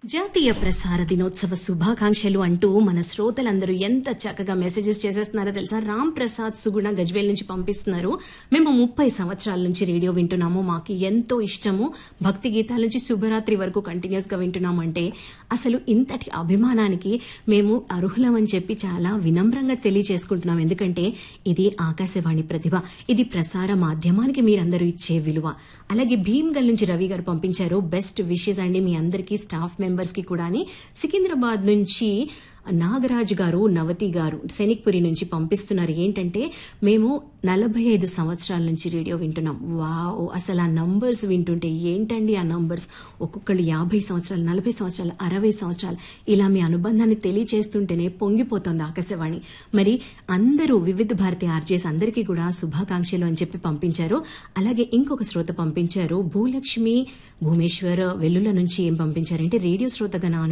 జాతీయ ప్రసార దినోత్సవ శుభాకాంక్షలు అంటూ మన శ్రోతలందరూ ఎంత చక్కగా మెసేజెస్ చేసేస్తున్నారో తెలుసా రామ్ ప్రసాద్ సుగుణ గజ్వేల్ నుంచి పంపిస్తున్నారు మేము ముప్పై సంవత్సరాల నుంచి రేడియో వింటున్నాము మాకు ఎంతో ఇష్టము భక్తి గీతాల నుంచి శుభరాత్రి వరకు కంటిన్యూస్ గా వింటున్నాము అంటే అసలు ఇంతటి అభిమానానికి మేము అర్హులమని చెప్పి చాలా వినమ్రంగా తెలియజేసుకుంటున్నాం ఎందుకంటే ఇది ఆకాశవాణి ప్రతిభ ఇది ప్రసార మాధ్యమానికి మీరందరూ ఇచ్చే విలువ అలాగే భీమ్గల్ నుంచి రవి గారు పంపించారు బెస్ట్ విషెస్ అండి మీ అందరికీ స్టాఫ్ మెంబర్స్ కి కూడా సికింద్రాబాద్ నుంచి నాగరాజు గారు నవతి గారు శనిక్పురి నుంచి పంపిస్తున్నారు ఏంటంటే మేము నలభై ఐదు సంవత్సరాల నుంచి రేడియో వింటున్నాం వావ్ అసలు ఆ నంబర్స్ వింటుంటే ఏంటండి ఆ నంబర్స్ ఒక్కొక్కళ్ళు యాభై సంవత్సరాలు నలభై సంవత్సరాలు అరవై సంవత్సరాలు ఇలా మీ అనుబంధాన్ని తెలియచేస్తుంటేనే పొంగిపోతుంది ఆకాశవాణి మరి అందరూ వివిధ భారతి ఆర్జేస్ అందరికీ కూడా శుభాకాంక్షలు అని చెప్పి పంపించారు అలాగే ఇంకొక శ్రోత పంపించారు భూలక్ష్మి భూమేశ్వర్ వెల్లుల నుంచి ఏం పంపించారంటే రేడియో శ్రోతగా నా